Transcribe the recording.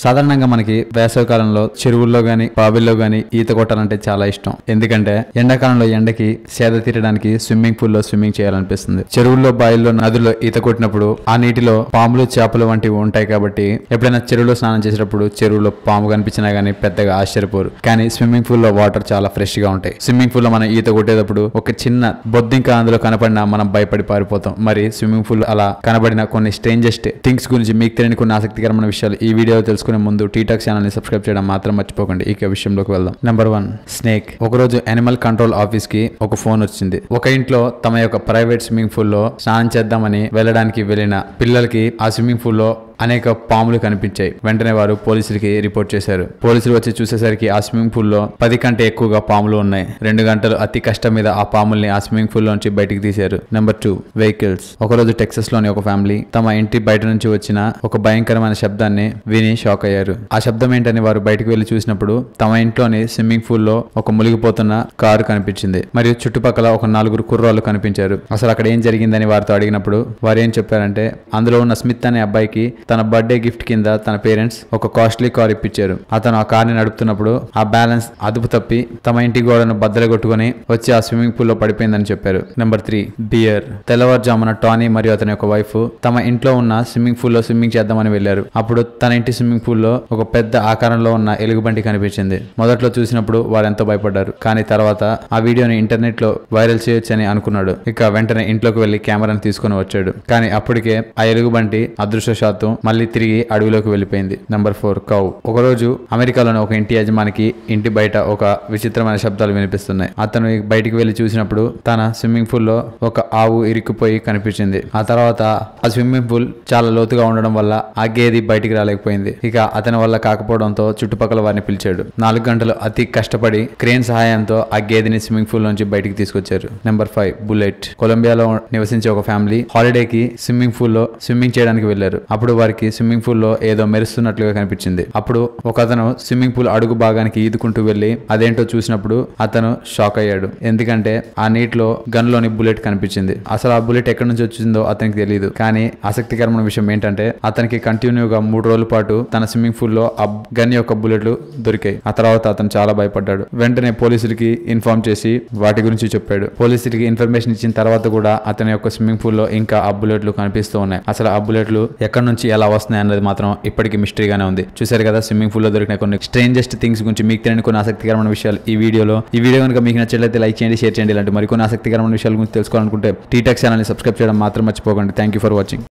సాధారణంగా మనకి వేసవి కాలంలో చెరువుల్లో గాని బావిల్లో గాని ఈత కొట్టాలంటే చాలా ఇష్టం ఎందుకంటే ఎండాకాలంలో ఎండకి సేద తీరడానికి స్విమ్మింగ్ పూల్ లో స్విమ్మింగ్ చేయాలనిపిస్తుంది చెరువుల్లో బావిల్లో నదుల్లో ఈత కొట్టినప్పుడు ఆ నీటిలో పాములు చేపలు వంటివి ఉంటాయి కాబట్టి ఎప్పుడైనా చెరువులో స్నానం చేసేటప్పుడు చెరువులో పాము కనిపించినా గానీ పెద్దగా ఆశ్చర్యపోరు కానీ స్విమ్మింగ్ పూల్ లో వాటర్ చాలా ఫ్రెష్ గా ఉంటాయి స్విమ్మింగ్ పూల్ లో మనం ఈత కొట్టేటప్పుడు ఒక చిన్న బొద్దింక అందులో కనపడినా మనం భయపడి పారిపోతాం మరి స్విమ్మింగ్ పూల్ అలా కనబడిన కొన్ని స్ట్రేంజెస్ట్ థింగ్స్ గురించి మీకు తెలియని కొన్ని ఆసక్తికరమైన విషయాలు ఈ వీడియోలో తెలుసుకునే ముందు టీటాక్ ఛానల్ ని సబ్స్క్రైబ్ చేయడం మాత్రం మర్చిపోకండి ఇక విషయంలోకి వెళ్దాం నెంబర్ వన్ స్నేక్ ఒకరోజు యానిమల్ కంట్రోల్ ఆఫీస్ కి ఒక ఫోన్ వచ్చింది ఒక ఇంట్లో తమ యొక్క ప్రైవేట్ స్విమ్మింగ్ పూల్ లో స్నానం చేద్దామని వెళ్ళడానికి వెళ్ళిన పిల్లలకి ఆ స్విమ్మింగ్ పూల్ లో అనేక పాములు కనిపించాయి వెంటనే వారు పోలీసులకి రిపోర్ట్ చేశారు పోలీసులు వచ్చి చూసేసరికి ఆ స్విమ్మింగ్ పూల్ లో పది కంటే ఎక్కువగా పాములు ఉన్నాయి రెండు గంటలు అతి కష్టం మీద ఆ పాముల్ని ఆ స్విమ్మింగ్ పూల్ లోంచి బయటికి తీశారు నెంబర్ టూ వెహికల్స్ ఒకరోజు టెక్సస్ లోని ఒక ఫ్యామిలీ తమ ఇంటి బయట నుంచి వచ్చిన ఒక భయంకరమైన శబ్దాన్ని విని షాక్ అయ్యారు ఆ శబ్దం ఏంటని వారు బయటకు వెళ్లి చూసినప్పుడు తమ ఇంట్లోని స్విమ్మింగ్ పూల్ లో ఒక మునిగిపోతున్న కారు కనిపించింది మరియు చుట్టుపక్కల ఒక నలుగురు కుర్రాళ్ళు కనిపించారు అసలు అక్కడ ఏం జరిగిందని వారితో అడిగినప్పుడు వారు ఏం చెప్పారంటే అందులో ఉన్న స్మిత్ అనే అబ్బాయికి తన బర్త్డే గిఫ్ట్ కింద తన పేరెంట్స్ ఒక కాస్ట్లీ కార్ ఇప్పించారు అతను ఆ కార్ని నడుపుతున్నప్పుడు ఆ బ్యాలెన్స్ అదుపు తప్పి తమ ఇంటి గోడను బద్దలగొట్టుకుని వచ్చి ఆ స్విమ్మింగ్ పూల్ లో పడిపోయిందని చెప్పారు నెంబర్ త్రీ బియర్ తెల్లవారుజామున టానీ మరియు అతని యొక్క వైఫ్ తమ ఇంట్లో ఉన్న స్విమ్మింగ్ పూల్ లో స్విమ్మింగ్ చేద్దామని వెళ్లారు అప్పుడు తన ఇంటి స్విమ్మింగ్ పూల్ లో ఒక పెద్ద ఆకారంలో ఉన్న ఎలుగుబంటి కనిపించింది మొదట్లో చూసినప్పుడు వారు ఎంతో భయపడ్డారు కానీ తర్వాత ఆ వీడియోని ఇంటర్నెట్ లో వైరల్ చేయొచ్చని అనుకున్నాడు ఇక వెంటనే ఇంట్లోకి వెళ్లి కెమెరాను తీసుకొని వచ్చాడు కానీ అప్పటికే ఆ ఎలుగుబంటి అదృష్టశాత్తు మళ్ళీ తిరిగి అడవిలోకి వెళ్ళిపోయింది నెంబర్ ఫోర్ కౌ ఒకరోజు అమెరికాలోని ఒక ఇంటి యజమానికి ఇంటి బయట ఒక విచిత్రమైన శబ్దాలు వినిపిస్తున్నాయి అతను బయటికి వెళ్లి చూసినప్పుడు తన స్విమ్మింగ్ పూల్ లో ఒక ఆవు ఇరుక్కుపోయి కనిపించింది ఆ తర్వాత ఆ స్విమ్మింగ్ పూల్ చాలా లోతుగా ఉండడం వల్ల ఆ గేది బయటికి రాలేకపోయింది ఇక అతని వల్ల కాకపోవడంతో చుట్టుపక్కల వారిని పిలిచాడు నాలుగు గంటలు అతి కష్టపడి క్రేన్ సహాయంతో ఆ గేదెని స్విమ్మింగ్ పూల్ నుంచి బయటికి తీసుకొచ్చారు నెంబర్ ఫైవ్ బుల్లెట్ కొలంబియాలో నివసించే ఒక ఫ్యామిలీ హాలిడేకి స్విమ్మింగ్ పూల్ లో స్విమ్మింగ్ చేయడానికి వెళ్లారు అప్పుడు వారికి స్విమ్మింగ్ పూల్ లో ఏదో మెరుస్తున్నట్లుగా కనిపించింది అప్పుడు ఒక అతను స్విమ్మింగ్ పూల్ అడుగు భాగానికి ఈదుకుంటూ వెళ్లి అదేంటో చూసినప్పుడు అతను షాక్ అయ్యాడు ఎందుకంటే ఆ నీటిలో గన్ లోని బుల్లెట్ కనిపించింది అసలు ఆ బుల్లెట్ ఎక్కడి నుంచి వచ్చిందో అతనికి తెలియదు కానీ ఆసక్తికరమైన విషయం ఏంటంటే అతనికి కంటిన్యూగా మూడు రోజుల పాటు తన స్విమ్మింగ్ పూల్ లో ఆ గన్ యొక్క బుల్లెట్లు దొరికాయి ఆ తర్వాత అతను చాలా భయపడ్డాడు వెంటనే పోలీసులకి ఇన్ఫార్మ్ చేసి వాటి గురించి చెప్పాడు పోలీసులకి ఇన్ఫర్మేషన్ ఇచ్చిన తర్వాత కూడా అతని యొక్క స్విమ్మింగ్ పూల్ లో ఇంకా ఆ బుల్లెట్లు కనిపిస్తూ ఉన్నాయి అసలు ఆ బుల్లెట్లు ఎక్కడి నుంచి ఎలా వస్తున్నాయి అన్నది మాత్రం ఇప్పటికీ మిస్టరీగానే ఉంది చూసారు కదా స్విమ్మింగ్ పూల్ లో దొరికిన కొన్ని స్ట్రేంజెస్ట్ థింగ్స్ గురించి మీకు తెలియని కొన్ని ఆసక్తికరమైన విషయాలు ఈ వీడియోలో ఈ వీడియో కనుక మీకు నచ్చినట్లయితే లైక్ చేయండి షేర్ చేయండి ఇలాంటి మరికొన్ని ఆసక్తికరమైన విషయాల గురించి తెలుసుకోవాలనుకుంటే టీటెక్ ఛానల్ని సబ్స్క్రైబ్ చేయడం మాత్రం మర్చిపోకండి థ్యాంక్ యూ ఫర్ వాచింగ్